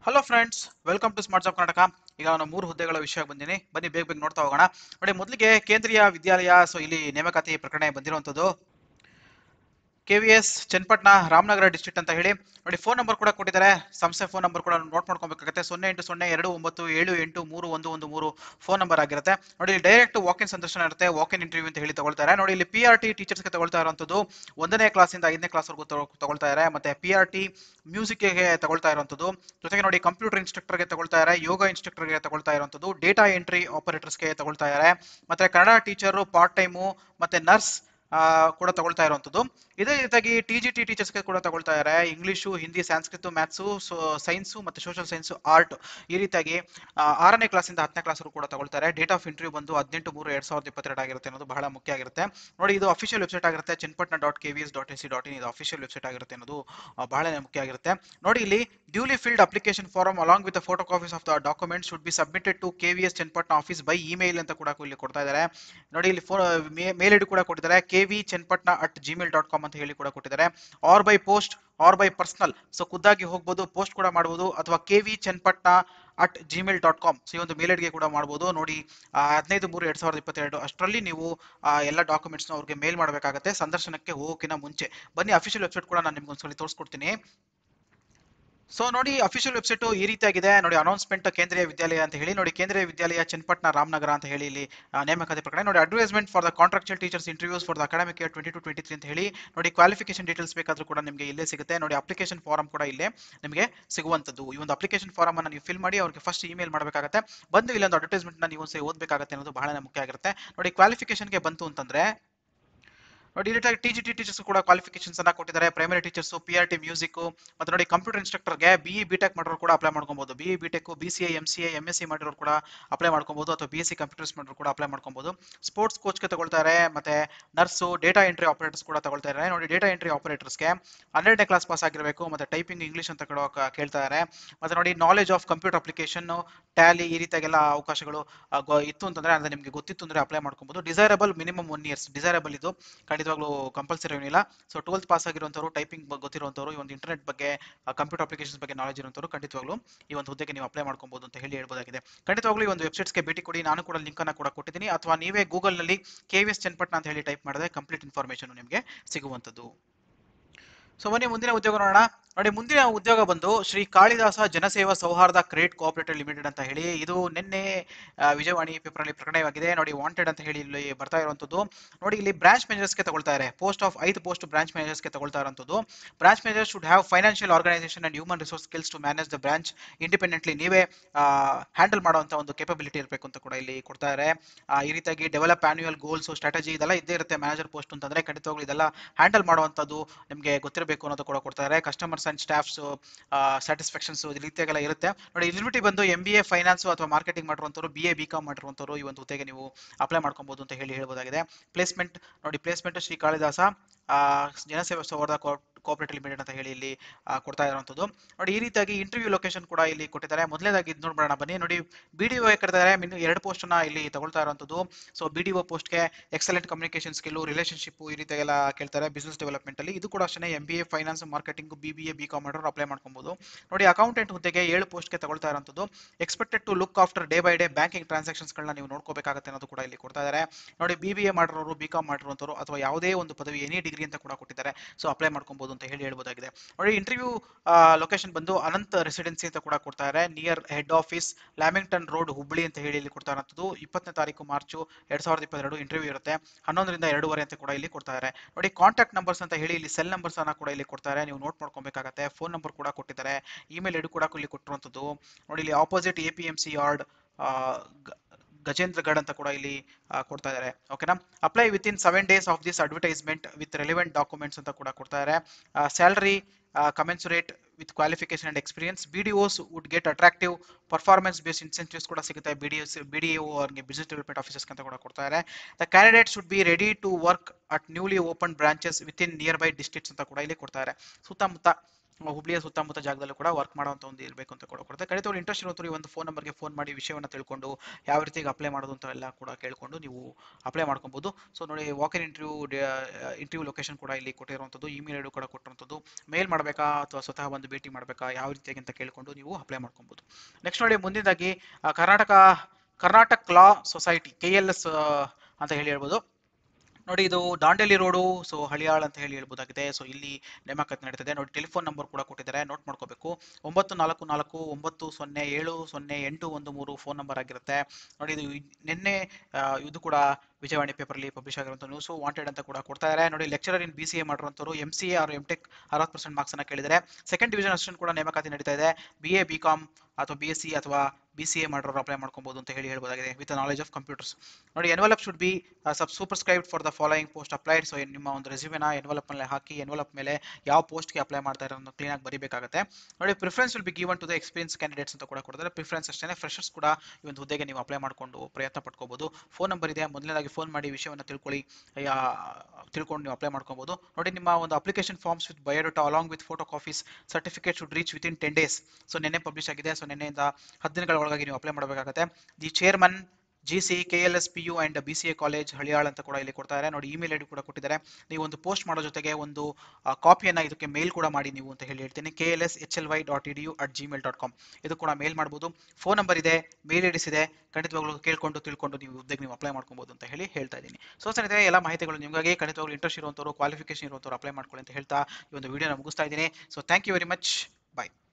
hello friends welcome to smart job Karnataka ಈಗ ನಾನು ಮೂರು ಹುದ್ದೆಗಳ ವಿಷಯ ಬಂದಿನಿ ಬನ್ನಿ ಬೇಗ ಬೇಗ ನೋಡ್ತಾ ಹೋಗೋಣ ನೋಡಿ ಮೊದಲಿಗೆ ಕೇಂದ್ರೀಯ ವಿದ್ಯಾಲಯ ಸೊ ಇಲ್ಲಿ ನೇಮಕಾತಿ ಪ್ರಕರಣ ಬಂದಿರುವಂಥದ್ದು K V S Channapatna Ramanagara district ಅಂತ ಹೇಳಿ ನೋಡಿ ಫೋನ್ ನಂಬರ್ ಕೂಡ ಕೊಟ್ಟಿದ್ದಾರೆ ಸಂಸ್ಥೆ ಫೋನ್ ನಂಬರ್ ಕೂಡ ನೋಟ್ ಮಾಡ್ಕೊಬೇಕಾಗುತ್ತೆ ಸೊನ್ನೆ ಎಂಟು ಸೊನ್ನೆ ಎರಡು ಒಂಬತ್ತು ಏಳು ಎಂಟು ಮೂರು ಒಂದು ಒಂದು ಮೂರು ಫೋನ್ ನಂಬರ್ ಆಗಿರುತ್ತೆ ನೋಡಿ ಡೈರೆಕ್ಟ್ ವಾಕ್ ಇನ್ ಸಂದರ್ಶನ ಇರುತ್ತೆ ವಾಕ್ ಇನ್ ಇಂಟರ್ವ್ಯೂ ಅಂತ ಹೇಳಿ ತಗೊಳ್ತಾರೆ ನೋಡಿ ಇಲ್ಲಿ ಪಿ ಆರ್ ಟಿ ಟೀಚರ್ಸ್ಗೆ ತಗೊಳ್ತಾ ಇರುವಂಥದ್ದು ಒಂದನೇ ಕ್ಲಾಸಿಂದ ಐದನೇ ಕ್ಲಾಸ್ವರೆಗೂ ತಗೊಳ್ತಾ ಇದ್ದಾರೆ ಮತ್ತೆ ಪಿ ಆರ್ ಟಿ ಮ್ಯೂಸಿಕ್ಗೆ ತಗೊಳ್ತಾ ಇರುವಂಥದ್ದು ಜೊತೆಗೆ ನೋಡಿ ಕಂಪ್ಯೂಟರ್ ಇನ್ಸ್ಟ್ರಕ್ಟರ್ಗೆ ತಗೊಳ್ತಾ ಇದ್ದಾರೆ ಯೋಗ ಇನ್ಸ್ಟ್ರಕ್ಟರ್ಗೆ ತಗೊಳ್ತಾ ಇರುವಂಥದ್ದು ಡೇಟಾ ಎಂಟ್ರಿ ಆಪರೇಟರ್ಸ್ಗೆ ತಗೊಳ್ತಾ ಇದ್ದಾರೆ ಮತ್ತೆ ಕನ್ನಡ ಟೀಚರು ಪಾರ್ಟ್ ಟೈಮು ಮತ್ತೆ ನರ್ಸ್ ಕೂಡ ತಗೊಳ್ತಾ ಇರುವಂಥದ್ದು ಇದೇ ರೀತಿಯಾಗಿ ಟಿ ಜಿ ಟಿ ಟೀಚರ್ಸ್ಗೆ ಕೂಡ ತಗೊಳ್ತಾ ಇದ್ದಾರೆ English Hindi Sanskrit maths so science ಮತ್ತು ಸೋಷಲ್ ಸೈನ್ಸು ಆರ್ಟ್ ಈ ರೀತಿಯಾಗಿ ಆ, ಆರನೇ ಕ್ಲಾಸಿಂದ ಹತ್ತನೇ ಕ್ಲಾಸ್ವರೆಗೂ ಕೂಡ ತಗೊಳ್ತಾರೆ ಡೇಟ್ ಆಫ್ ಇಂಟರ್ವ್ಯೂ ಬಂದು ಹದಿನೆಂಟು ಮೂರು ಎರಡ್ ಸಾವಿರದ ಇಪ್ಪತ್ತೆರಡು ಆಗಿರುತ್ತೆ ಅನ್ನೋದು ಬಹಳ ಮುಖ್ಯ ಆಗಿರುತ್ತೆ ನೋಡಿ ಇದು ಅಫಿಷಿಯಲ್ ವೆಬ್ಸೈಟ್ ಆಗಿರುತ್ತೆ Channapatna dot K V S dot S C dot in ಇದು ಅಫಿಷಿಯಲ್ ವೆಬ್ಸೈಟ್ ಆಗಿರುತ್ತೆ ಅನ್ನೋದು ಆ, ಬಹಳ ಮುಖ್ಯ ಆಗಿರುತ್ತೆ ನೋಡಿ ಇಲ್ಲಿ duly filled application form along with photo copies of the document should be submitted to K V S Channapatna office by email ಅಂತ ಕೂಡ ಇಲ್ಲಿ ಕೊಡ್ತಾ ಇದ್ದಾರೆ ನೋಡಿ ಇಲ್ಲಿ ಫೋನ್ ಮೇಲ್ ಐಡಿ ಕೂಡ ಕೊಟ್ಟಿದ್ದಾರೆ K V Channapatna at Gmail dot com ಅಂತ ಹೇಳಿ ಕೂಡ ಕೊಟ್ಟಿದ್ದಾರೆ or by post or by personal so ಖುದ್ದಾಗಿ ಹೋಗ್ಬೋದು ಪೋಸ್ಟ್ ಕೂಡ ಮಾಡ್ಬೋದು ಅಥವಾ K V Channapatna at Gmail dot com so ಈ ಒಂದು ಮೇಲ್ ಐಡಿಗೆ ಕೂಡ ಮಾಡ್ಬೋದು ನೋಡಿ ಆ, ಹದಿನೈದು ಮೂರು ಎರಡ್ ಸಾವಿರದ ಇಪ್ಪತ್ತೆರಡು ಅಷ್ಟರಲ್ಲಿ ನೀವು ಆ, ಎಲ್ಲ ಡಾಕ್ಯುಮೆಂಟ್ಸ್ನ ಅವ್ರಿಗೆ ಮೇಲ್ ಮಾಡಬೇಕಾಗತ್ತೆ ಸಂದರ್ಶನಕ್ಕೆ ಹೋಗೋಕ್ಕಿಂತ ಮುಂಚೆ ಬನ್ನಿ ಅಫಿಷಿಯಲ್ ವೆಬ್ಸೈಟ್ ಕೂಡ ನಾನು ನಿಮ್ಗೆ ಒಂದ್ಸಲಿ ತೋರಿಸ್ಕೊಡ್ತೀನಿ ಸೊ ನೋಡಿ ಅಫಿಷಿಯಲ್ ವೆಬ್ಸೈಟ್ ಈ ರೀತಿಯಾಗಿದೆ ನೋಡಿ ಅನೌನ್ಸ್ಮೆಂಟ್ ಕೇಂದ್ರೀಯ ವಿದ್ಯಾಲಯ ಅಂತ ಹೇಳಿ ನೋಡಿ ಕೇಂದ್ರೀಯ ವಿದ್ಯಾಲಯ ಚನ್ನಪಟ್ಟಣ ರಾಮನಗರ ಅಂತ ಹೇಳಿ ಇಲ್ಲಿ ಆ, ನೇಮಕಾತಿ ಪ್ರಕರಣ ನೋಡಿ advertisement for the contractual teachers interviews for the academic year twenty two twenty three ಅಂತ ಹೇಳಿ ನೋಡಿ ಕ್ವಾಲಿಫಿಕೇಶನ್ ಡೀಟೇಲ್ಸ್ ಬೇಕಾದ್ರೂ ಕೂಡ ನಿಮಗೆ ಇಲ್ಲೇ ಸಿಗುತ್ತೆ ನೋಡಿ ಅಪ್ಲಿಕೇಶನ್ ಫಾರಂ ಕೂಡ ಇಲ್ಲೇ ನಿಮಗೆ ಸಿಗುವಂಥದ್ದು ಈ ಒಂದು ಅಪ್ಲಿಕೇಶನ್ ಫಾರಮ್ ಅನ್ನು ನೀವು ಫಿಲ್ ಮಾಡಿ ಅವ್ರಿಗೆ ಫಸ್ಟ್ ಇಮೇಲ್ ಮಾಡಬೇಕಾಗುತ್ತೆ ಬಂದು ಇಲ್ಲೊಂದು ಅಡ್ವರ್ಟೈಸ್ಮೆಂಟ್ ನ ನೀವು ಸಹ ಓದಬೇಕಾಗುತ್ತೆ ಅನ್ನೋದು ಬಹಳ ಮುಖ್ಯ ಆಗಿರುತ್ತೆ ನೋಡಿ ಕ್ವಾಲಿಫಿಕೇಶನ್ಗೆ ಬಂತು ಅಂತಂದ್ರೆ ನೋಡಿ ಈ ರೀತಿಯಾಗಿ ಟಿ ಜಿ ಟಿ ಟೀಚರ್ಸ್ ಕೂಡ ಕ್ವಾಲಿಫಿಕೇಶನ್ಸ್ ಅನ್ನ ಕೊಟ್ಟಿದ್ದಾರೆ primary teachers P R T music ಮತ್ತೆ ನೋಡಿ ಕಂಪ್ಯೂಟರ್ ಇನ್ಸ್ಟ್ರಕ್ಟರ್ಗೆ ಬಿ ಇ ಬಿಟೆಕ್ ಮಾಡೋರು ಕೂಡ ಅಪ್ಲೈ ಮಾಡ್ಕೊಬಹುದು B E B Tech B C M C M S C ಮಾಡಿರೋರು ಕೂಡ ಅಪ್ಲೈ ಮಾಡ್ಕೊಬಹುದು ಅಥವಾ ಬಿ ಎಸ್ ಸಿ ಕಂಪ್ಯೂಟರ್ಸ್ ಮಾಡಿರೋರು ಕೂಡ ಅಪ್ಲೈ ಮಾಡ್ಕೊಬಹುದು ಸ್ಪೋರ್ಟ್ಸ್ ಕೋಚ್ಗೆ ತಗೊಳ್ತಾರೆ ಮತ್ತೆ ನರ್ಸು ಡೇಟಾ ಎಂಟ್ರಿ ಆಪರೇಟರ್ಸ್ ಕೂಡ ತಗೊಳ್ತಾ ಇದ್ದಾರೆ ನೋಡಿ ಡೇಟಾ ಎಂಟ್ರಿ ಆಪರೇಟರ್ಸ್ಗೆ ಹನ್ನೆರಡನೇ ಕ್ಲಾಸ್ ಪಾಸ್ ಆಗಿರಬೇಕು ಮತ್ತೆ ಟೈಪಿಂಗ್ ಇಂಗ್ಲಿಷ್ ಅಂತ ಕೂಡ ಕ- ಕೇಳ್ತಾ ಇದ್ದಾರೆ ಮತ್ತೆ ನೋಡಿ knowledge of computer application Tally ಈ ರೀತಿಯಾಗೆಲ್ಲ ಅವಕಾಶಗಳು ಆ, ಗೊ- ಇತ್ತು ಅಂತಂದ್ರೆ ಅಂದ್ರೆ ನಿಮಗೆ ಗೊತ್ತಿತ್ತು ಅಂದ್ರೆ ಅಪ್ಲೈ ಮಾಡ್ಕೊಬಹುದು desirable minimum one years desirable ಇದು ಖಂಡಿತವಾಗ್ಲೂ ಕಂಪಲ್ಸರಿ ಏನಿಲ್ಲ ಸೊ ಟ್ವೆಲ್ತ್ ಪಾಸ್ ಆಗಿರುವಂತವರು ಟೈಪಿಂಗ್ ಗೊತ್ತಿರುವಂತವರು ಈ ಒಂದು ಇಂಟರ್ನೆಟ್ ಬಗ್ಗೆ ಕಂಪ್ಯೂಟರ್ ಅಪ್ಲಿಕೇಶನ್ಸ್ ಬಗ್ಗೆ ನಾಲೆಜ್ ಇರುವಂತವರು ಖಂಡಿತವಾಗ್ಲೂ ಈ ಒಂದು ಹುದ್ದೆಗೆ ನೀವು ಅಪ್ಲೈ ಮಾಡ್ಕೊಬಹುದು ಅಂತ ಹೇಳಿ ಹೇಳ್ಬೋದಾಗಿದೆ ಖಂಡಿತವಾಗ್ಲೂ ಈ ಒಂದು ವೆಬ್ಸೈಟ್ಸ್ಗೆ ಭೇಟಿ ಕೊಡಿ ನಾನು ಕೂಡ ಲಿಂಕ್ ಅನ್ನ ಕೂಡ ಕೊಟ್ಟಿದ್ದೀನಿ ಅಥವಾ ನೀವೇ ಗೂಗಲ್ ನಲ್ಲಿ ಕೆ ವಿ ಎಸ್ ಚನ್ನಪಟ್ಟಣ ಅಂತ ಹೇಳಿ ಟೈಪ್ ಮಾಡಿದ್ರೆ ಕಂಪ್ಲೀಟ್ ಇನ್ಫಾರ್ಮೇಶನ್ ನಿಮಗೆ ಸಿಗುವಂತದ್ದು ಸೊ ಬನ್ನಿ ಮುಂದಿನ ಉದ್ಯೋಗ ನೋಡೋಣ ನೋಡಿ ಮುಂದಿನ ಉದ್ಯೋಗ ಬಂದು ಶ್ರೀ ಕಾಳಿದಾಸ ಜನಸೇವಾ ಸೌಹಾರ್ದ ಕ್ರೆಡಿಟ್ ಕೋಆಪರೇಟಿವ್ ಲಿಮಿಟೆಡ್ ಅಂತ ಹೇಳಿ ಇದು ನಿನ್ನೆ ಆ, ವಿಜಯವಾಣಿ ಪೇಪರ್ ಅಲ್ಲಿ ಪ್ರಕಟವಾಗಿದೆ ನೋಡಿ ವಾಂಟೆಡ್ ಅಂತ ಹೇಳಿ ಇಲ್ಲಿ ಬರ್ತಾ ಇರುವಂತದ್ದು ನೋಡಿ ಇಲ್ಲಿ ಬ್ರಾಂಚ್ ಮ್ಯಾನೇಜರ್ಸ್ಗೆ ತಗೊಳ್ತಾರೆ ಪೋಸ್ಟ್ ಆಫ್ ಐದು ಪೋಸ್ಟ್ ಬ್ರಾಂಚ್ ಮ್ಯಾನೇಜರ್ಸ್ಗೆ ತಗೊಳ್ತಾ ಇರುವಂತದ್ದು branch manager should have financial organisation and human resource skills to manage the branch independently ನೀವೇ ಹ್ಯಾಂಡಲ್ ಮಾಡುವಂತ ಒಂದು ಕೇಪಬಿಲಿಟಿ ಇರಬೇಕು ಅಂತ ಕೂಡ ಇಲ್ಲಿ ಕೊಡ್ತಾ ಇದ್ದಾರೆ ಆ, ಈ ರೀತಿಯಾಗಿ ಡೆವಲಪ್ ಆನ್ಯುವಲ್ ಗೋಲ್ಸ್ ಸ್ಟ್ರಾಟಜಿ ಇದೆಲ್ಲ ಇದ್ದೇ ಇರುತ್ತೆ ಮ್ಯಾನೇಜರ್ ಪೋಸ್ಟ್ ಅಂತಂದ್ರೆ ಖಂಡಿತವಾಗ್ಲೂ ಇದೆಲ್ಲ ಹ್ಯಾಂಡಲ್ ಮಾಡುವಂತದ್ದು ನಿಮಗೆ ಗೊತ್ತಿರಬೇಕು ಅನ್ನೋದು ಕೂಡ ಕೊಡ್ತಾರೆ ಕಸ್ಟಮರ್ಸ್ ಅಂಡ್ ಸ್ಟಾಫ್ಸ್ ಸ್ಯಾಟಿಸ್ಫ್ಯಾಕ್ಷನ್ಸ್ ಈ ರೀತಿಯಾಗೆಲ್ಲ ಇರುತ್ತೆ ನೋಡಿ ಎಲಿಜಿಬಿಲಿಟಿ ಬಂದು ಎಂ ಬಿ ಎ ಫೈನಾನ್ಸ್ ಅಥವಾ ಮಾರ್ಕೆಟಿಂಗ್ ಮಾಡಿರುವಂತವರು ಬಿ ಎ ಬಿ ಕಾಮ್ ಮಾಡಿರುವಂತವರು ಈ ಒಂದು ಹುದ್ದೆಗೆ ನೀವು ಅಪ್ಲೈ ಮಾಡ್ಕೊಬಹುದು ಅಂತ ಹೇಳಿ ಹೇಳ್ಬೋದಾಗಿದೆ ಪ್ಲೇಸ್ಮೆಂಟ್ ನೋಡಿ ಪ್ಲೇಸ್ಮೆಂಟ್ ಶ್ರೀ ಕಾಳಿದಾಸ ಆ, ಜನಸೇವಾ ಸೌಹಾರ್ದ ಕೋಆಪರೇಟಿವ್ ಲಿಮಿಟೆಡ್ ಅಂತ ಹೇಳಿ ಇಲ್ಲಿ ಆ, ಕೊಡ್ತಾ ಇರುವಂತದ್ದು ನೋಡಿ ಈ ರೀತಿಯಾಗಿ ಇಂಟರ್ವ್ಯೂ ಲೊಕೇಶನ್ ಕೂಡ ಇಲ್ಲಿ ಕೊಟ್ಟಿದ್ದಾರೆ ಮೊದಲನೇದಾಗಿ ಇದು ನೋಡ್ಬೋಣ ಬನ್ನಿ ನೋಡಿ ಬಿ ಡಿ ಒ ಕರೆದಿದ್ದಾರೆ ಇನ್ನು ಎರಡು ಪೋಸ್ಟ್ ಅನ್ನ ಇಲ್ಲಿ ತಗೊಳ್ತಾ ಇರುವಂತದ್ದು ಸೊ ಬಿ ಡಿ ಒ ಪೋಸ್ಟ್ಗೆ ಎಕ್ಸಲೆಂಟ್ ಕಮ್ಯುನಿಕೇಶನ್ ಸ್ಕಿಲ್ ರಿಲೇಶನ್ಶಿಪ್ ಈ ರೀತಿಯಾಗೆಲ್ಲ ಕೇಳ್ತಾರೆ ಬಿಸ್ನೆಸ್ ಡೆವಲಪ್ಮೆಂಟ್ ಅಲ್ಲಿ ಇದು ಕೂಡ ಅಷ್ಟೇ M B A finance marketing B B A B com ಮಾಡೋರು ಅಪ್ಲೈ ಮಾಡ್ಕೊಬಹುದು ನೋಡಿ ಅಕೌಂಟೆಂಟ್ ಹುದ್ದೆಗೆ ಏಳು ಪೋಸ್ಟ್ಗೆ ತಗೊಳ್ತಾ ಇರುವಂತದ್ದು expected to look after day by day banking transactions ಗಳನ್ನ ನೀವು ನೋಡ್ಕೋಬೇಕಾಗುತ್ತೆ ಅನ್ನೋದು ಕೂಡ ಇಲ್ಲಿ ಕೊಡ್ತಾ ಇದ್ದಾರೆ ನೋಡಿ ಬಿ ಬಿ ಎ ಮಾಡಿರೋರು ಬಿ ಕಾಮ್ ಮಾಡಿರುವಂತವರು ಅಥವಾ ಯಾವುದೇ ಒಂದು ಪದವಿ ಎನಿ ಡಿಗ್ರಿ ಅಂತ ಕೂಡ ಕೊಟ್ಟಿದ್ದಾರೆ ಸೊ ಅಪ್ಲೈ ಮಾಡ್ಕೊಬಹುದು ಅಂತ ಹೇಳಿ ಹೇಳ್ಬೋದಾಗಿದೆ ನೋಡಿ ಇಂಟರ್ವ್ಯೂ ಲೊಕೇಶನ್ ಬಂದು ಅನಂತ್ ರೆಸಿಡೆನ್ಸಿ ಅಂತ ಕೂಡ ಕೊಡ್ತಾ ಇದ್ದಾರೆ near head office Lamington road Hubli ಅಂತ ಹೇಳಿ ಇಲ್ಲಿ ಕೊಡ್ತಾ ಇರೋಂಥದ್ದು ಇಪ್ಪತ್ತನೇ ತಾರೀಕು ಮಾರ್ಚು ಎರಡ್ ಸಾವಿರದ ಇಪ್ಪತ್ತೆರಡು ಇಂಟರ್ವ್ಯೂ ಇರುತ್ತೆ ಹನ್ನೊಂದರಿಂದ ಎರಡೂವರೆ ಅಂತ ಕೂಡ ಇಲ್ಲಿ ಕೊಡ್ತಾ ಇದ್ದಾರೆ ನೋಡಿ ಕಾಂಟ್ಯಾಕ್ಟ್ ನಂಬರ್ಸ್ ಅಂತ ಹೇಳಿ ಇಲ್ಲಿ ಸೆಲ್ ನಂಬರ್ಸ್ ಅನ್ನ ಕೂಡ ಇಲ್ಲಿ ಕೊಡ್ತಾರೆ ನೀವು ನೋಟ್ ಮಾಡ್ಕೊಬೇಕಾಗತ್ತೆ ಫೋನ್ ನಂಬರ್ ಕೂಡ ಕೊಟ್ಟಿದ್ದಾರೆ ಇಮೇಲ್ ಐಡಿ ಕೂಡ ಇಲ್ಲಿ ಕೊಟ್ಟಿರುವಂಥದ್ದು ನೋಡಿ ಇಲ್ಲಿ opposite A P M C yard Gajendragad ಅಂತ ಕೂಡ ಇಲ್ಲಿ ಆ, ಕೊಡ್ತಾ ಇದ್ದಾರೆ ಓಕೆನಾ apply within seven days of this advertisement with relevant documents ಅಂತ ಕೂಡ ಕೊಡ್ತಾ ಇದ್ದಾರೆ salary commensurate with qualification and experience B D Os would get attractive performance based incentives ಕೂಡ ಸಿಗುತ್ತೆ B D S B D O ಅವ್ರಿಗೆ business development officers ಅಂತ ಕೂಡ ಕೊಡ್ತಾ ಇದ್ದಾರೆ the candidate should be ready to work at newly open branches within nearby districts ಅಂತ ಕೂಡ ಇಲ್ಲಿ ಕೊಡ್ತಾ ಇದ್ದಾರೆ ಸುತ್ತಮುತ್ತ ಹುಬ್ಳಿಯ ಸುತ್ತಮುತ್ತ ಜಾಗದಲ್ಲೂ ಕೂಡ ವರ್ಕ್ ಮಾಡುವಂಥ ಒಂದು ಇರಬೇಕು ಅಂತ ಕೂಡ ಕೊಡುತ್ತೆ ಖಂಡಿತವಾಗ್ಲೂ ಇಂಟ್ರೆಸ್ಟ್ ಇರೋರು ಈ ಒಂದು ಫೋನ್ ನಂಬರ್ಗೆ ಫೋನ್ ಮಾಡಿ ವಿಷಯವನ್ನು ತಿಳ್ಕೊಂಡು ಯಾವ ರೀತಿಗೆ ಅಪ್ಲೈ ಮಾಡೋದು ಅಂತ ಎಲ್ಲ ಕೂಡ ಕೇಳ್ಕೊಂಡು ನೀವು ಅಪ್ಲೈ ಮಾಡ್ಕೊಬೋದು ಸೊ ನೋಡಿ ವಾಕಿನ್ ಇಂಟರ್ವ್ಯೂ ಇಂಟರ್ವ್ಯೂ ಲೊಕೇಶನ್ ಕೂಡ ಇಲ್ಲಿ ಕೊಟ್ಟಿರುವಂಥದ್ದು ಇಮೇಲ್ ಐ ಡಿ ಕೂಡ ಕೊಟ್ಟಿರುವಂಥದ್ದು ಮೇಲ್ ಮಾಡಬೇಕಾ ಅಥವಾ ಸ್ವತಃ ಬಂದು ಭೇಟಿ ಮಾಡಬೇಕಾ ಯಾವ ರೀತಿಯಾಗಿ ಅಂತ ಕೇಳ್ಕೊಂಡು ನೀವು ಅಪ್ಲೈ ಮಾಡ್ಕೊಬೋದು ನೆಕ್ಸ್ಟ್ ನೋಡಿ ಮುಂದಿನದಾಗಿ ಆ, Karnataka Karnataka law society K L S ಅಂತ ಹೇಳಿ ಹೇಳ್ಬೋದು ನೋಡಿ ಇದು ದಾಂಡೇಲಿ ರೋಡು ಸೊ ಹಳಿಯಾಳ್ ಅಂತ ಹೇಳಿ ಹೇಳ್ಬೋದಾಗಿದೆ ಸೊ ಇಲ್ಲಿ ನೇಮಕಾತಿ ನಡೀತದೆ ನೋಡಿ ಟೆಲಿಫೋನ್ ನಂಬರ್ ಕೂಡ ಕೊಟ್ಟಿದ್ದಾರೆ ನೋಟ್ ಮಾಡ್ಕೋಬೇಕು ಒಂಬತ್ತು ನಾಲ್ಕು ನಾಲ್ಕು ಒಂಬತ್ತು ಸೊನ್ನೆ ಏಳು ಸೊನ್ನೆ ಎಂಟು ಒಂದು ಮೂರು ಫೋನ್ ನಂಬರ್ ಆಗಿರುತ್ತೆ ನೋಡಿ ಇದು ಇದ್- ನಿನ್ನೆ ಆ, ಇದು ಕೂಡ ವಿಜಯವಾಣಿ ಪೇಪರ್ಲಿ ಪಬ್ಲಿಷ್ ಆಗಿರುವಂಥ ನ್ಯೂಸು ವಾಂಟೆಡ್ ಅಂತ ಕೂಡ ಕೊಡ್ತಾ ಇದ್ದಾರೆ ನೋಡಿ lecturer in B C A ಮಾಡಿರುವಂಥವ್ರು M C A or M tech ಅರವತ್ತು ಪರ್ಸೆಂಟ್ ಮಾರ್ಕ್ಸ್ ಅನ್ನ ಕೇಳಿದರೆ ಸೆಕೆಂಡ್ ಡಿವಿಷನ್ ಅಸಿಸ್ಟೆಂಟ್ ಕೂಡ ನೇಮಕಾತಿ ನಡೀತಾ ಇದೆ ಬಿ ಎ ಬಿ ಕಾಮ್ ಅಥವಾ ಬಿ ಎಸ್ ಸಿ ಅಥವಾ ಬಿ ಸಿ ಎ ಮಾಡಿರೋರು ಅಪ್ಲೈ ಮಾಡ್ಕೊಬೋದು ಅಂತ ಹೇಳಿ ಹೇಳ್ಬೋದಾಗಿದೆ ವಿತ್ ನಾಲೆಜ್ ಆಫ್ ಕಂಪ್ಯೂಟರ್ಸ್ ನೋಡಿ envelope should be sub superscribed for the following post applied so ನಿಮ್ಮ ಒಂದು ರೆಸ್ಯೂಮೆನ ಎನ್ವಲಪ್ ಮೇಲೆ ಹಾಕಿ ಎನ್ವಲಪ್ ಮೇಲೆ ಯಾವ ಪೋಸ್ಟ್ಗೆ ಅಪ್ಲೈ ಮಾಡ್ತಾ ಇರೋದನ್ನು ಕ್ಲೀನಾಗಿ ಬರೀಬೇಕಾಗುತ್ತೆ ನೋಡಿ preference will be given to the experience candidates ಅಂತ ಕೂಡ ಕೊಡ್ತಾರೆ ಪ್ರಿಫರೆನ್ಸ್ ಅಷ್ಟೇ ಫ್ರೆಶರ್ಸ್ ಕೂಡ ಈ ಒಂದು ಹುದ್ದೆಗೆ ನೀವು ಅಪ್ಲೈ ಮಾಡಿಕೊಂಡು ಪ್ರಯತ್ನ ಪಡ್ಕೋಬಹುದು ಫೋನ್ ನಂಬರ್ ಇದೆ ಮೊದಲನೇದಾಗಿ ಫೋನ್ ಮಾಡಿ ವಿಷಯವನ್ನು ತಿಳ್ಕೊಳ್ಳಿ ಯಾ- ತಿಳ್ಕೊಂಡು ನೀವು ಅಪ್ಲೈ ಮಾಡ್ಕೋಬಹುದು ನೋಡಿ ನಿಮ್ಮ ಒಂದು application forms with biodata along with photo copies certificate should reach within ten days so ನಿನ್ನೆ ಪಬ್ಲಿಷ್ ಆಗಿದೆ ಸೊ ನಿನ್ನೆಯಿಂದ ಹತ್ತು ದಿನಗಳ ಒಳಗಾಗಿ ನೀವು ಅಪ್ಲೈ ಮಾಡಬೇಕಾಗುತ್ತೆ the chairman G C K L S P U and B C A college Haliyal ಅಂತ ಕೂಡ ಇಲ್ಲಿ ಕೊಡ್ತಾರೆ ನೋಡಿ ಇಮೇಲ್ ಐ ಡಿ ಕೂಡ ಕೊಟ್ಟಿದ್ದಾರೆ ನೀವು ಒಂದು ಪೋಸ್ಟ್ ಮಾಡೋ ಜೊತೆಗೆ ಒಂದು ಕಾಪಿಯನ್ನು ಇದಕ್ಕೆ ಮೇಲ್ ಕೂಡ ಮಾಡಿ ನೀವು ಅಂತ ಹೇಳಿ ಹೇಳ್ತೀನಿ K L S H L Y dot E D U at Gmail dot com ಇದು ಕೂಡ ಮೇಲ್ ಮಾಡ್ಬೋದು ಫೋನ್ ನಂಬರ್ ಇದೆ ಮೇಲ್ ಐಡಿಸ್ ಇದೆ ಖಂಡಿತವಾಗ್ಲೂ ಕೇಳ್ಕೊಂಡು ತಿಳ್ಕೊಂಡು ನೀವು ಹುದ್ದೆಗೆ ನೀವು ಅಪ್ಲೈ ಮಾಡ್ಕೊಬೋದು ಅಂತ ಹೇಳಿ ಹೇಳ್ತಾ ಇದ್ದೀನಿ ಸೊ ಸ್ನೇಹಿತರೆ ಎಲ್ಲ ಮಾಹಿತಿಗಳು ನಿಮಗಾಗಿ ಖಂಡಿತವಾಗ್ಲೂ ಇಂಟ್ರೆಸ್ಟ್ ಇರುವಂಥವ್ರು ಕ್ವಾಲಿಫಿಕೇಶನ್ ಇರುವಂಥವ್ರು ಅಪ್ಲೈ ಮಾಡ್ಕೊಳ್ಳಿ ಅಂತ ಹೇಳ್ತಾ ಈ ಒಂದು ವಿಡಿಯೋನ ಮುಗಿಸ್ತಾ ಇದ್ದೀನಿ so thank you very much bye